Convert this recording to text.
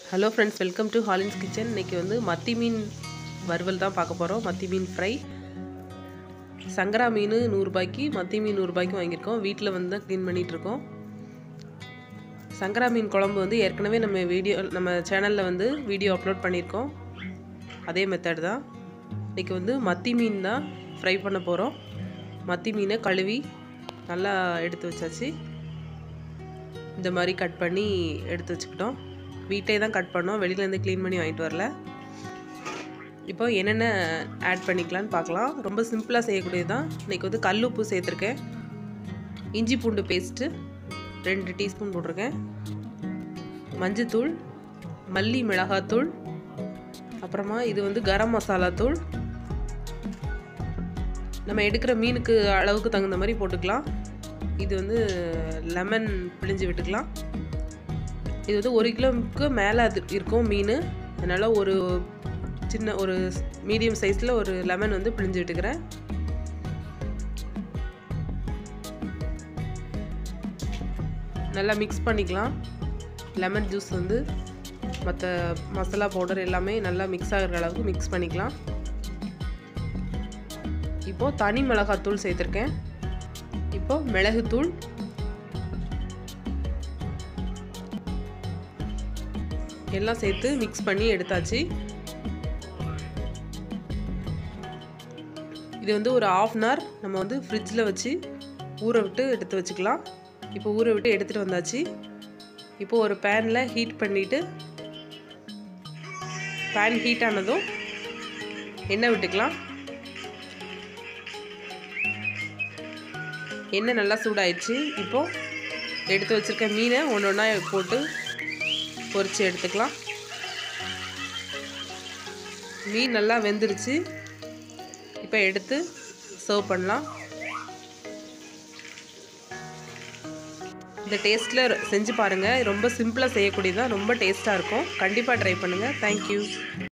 hello friends welcome to Hollins kitchen இன்னைக்கு வந்து மத்தி மீன் வறுவல் தான் பார்க்க போகிறோம் மத்தி மீன் ஃப்ரை சங்கரா மீன் நூறுரூபாய்க்கு மத்தி மீன் நூறுரூபாய்க்கு வாங்கியிருக்கோம் வீட்டில் வந்து தான் க்ளீன் பண்ணிகிட்ருக்கோம் சங்கரா மீன் குழம்பு வந்து ஏற்கனவே நம்ம வீடியோ நம்ம சேனலில் வந்து வீடியோ அப்லோட் பண்ணியிருக்கோம் அதே மெத்தட் தான் இன்றைக்கி வந்து மத்தி மீன் தான் ஃப்ரை பண்ண போகிறோம் மத்தி மீனை கழுவி நல்லா எடுத்து வச்சாச்சு இந்த மாதிரி கட் பண்ணி எடுத்து வச்சுக்கிட்டோம் வீட்டே தான் கட் பண்ணோம் வெளியிலேருந்து க்ளீன் பண்ணி வாங்கிட்டு வரல இப்போ என்னென்ன ஆட் பண்ணிக்கலான்னு பார்க்கலாம் ரொம்ப சிம்பிளாக செய்யக்கூடியது தான் இன்றைக்கி வந்து கல் உப்பு சேர்த்துருக்கேன் இஞ்சி பூண்டு பேஸ்ட்டு ரெண்டு டீஸ்பூன் போட்டிருக்கேன் மஞ்சத்தூள் மல்லி மிளகாத்தூள் அப்புறமா இது வந்து கரம் மசாலா தூள் நம்ம எடுக்கிற மீனுக்கு அளவுக்கு தகுந்த மாதிரி போட்டுக்கலாம் இது வந்து லெமன் பிழிஞ்சு விட்டுக்கலாம் இது வந்து ஒரு கிலோவுக்கு மேலே அது இருக்கும் மீன் அதனால் ஒரு சின்ன ஒரு மீடியம் சைஸில் ஒரு லெமன் வந்து பிழிஞ்சு விட்டுக்கிறேன் நல்லா மிக்ஸ் பண்ணிக்கலாம் லெமன் ஜூஸ் வந்து மற்ற மசாலா பவுடர் எல்லாமே நல்லா மிக்ஸ் ஆகிற அளவுக்கு மிக்ஸ் பண்ணிக்கலாம் இப்போது தனி மிளகாத்தூள் சேர்த்துருக்கேன் இப்போது மிளகுத்தூள் எல்லாம் சேர்த்து மிக்ஸ் பண்ணி எடுத்தாச்சு இது வந்து ஒரு ஆஃப் அன் ஹவர் நம்ம வந்து ஃப்ரிட்ஜில் வச்சு ஊற விட்டு எடுத்து வச்சுக்கலாம் இப்போ ஊற விட்டு எடுத்துகிட்டு வந்தாச்சு இப்போது ஒரு பேனில் ஹீட் பண்ணிவிட்டு பேன் ஹீட் ஆனதும் எண்ணெய் விட்டுக்கலாம் எண்ணெய் நல்லா சூடாயிடுச்சு இப்போது எடுத்து வச்சுருக்க மீனை ஒன்று ஒன்றா போட்டு பொரித்து எடுத்துக்கலாம் மீன் நல்லா வெந்துருச்சு இப்போ எடுத்து சர்வ் பண்ணலாம் இந்த டேஸ்ட்டில் செஞ்சு பாருங்கள் ரொம்ப சிம்பிளாக செய்யக்கூடியதான் ரொம்ப டேஸ்ட்டாக இருக்கும் கண்டிப்பாக ட்ரை பண்ணுங்கள் தேங்க்யூ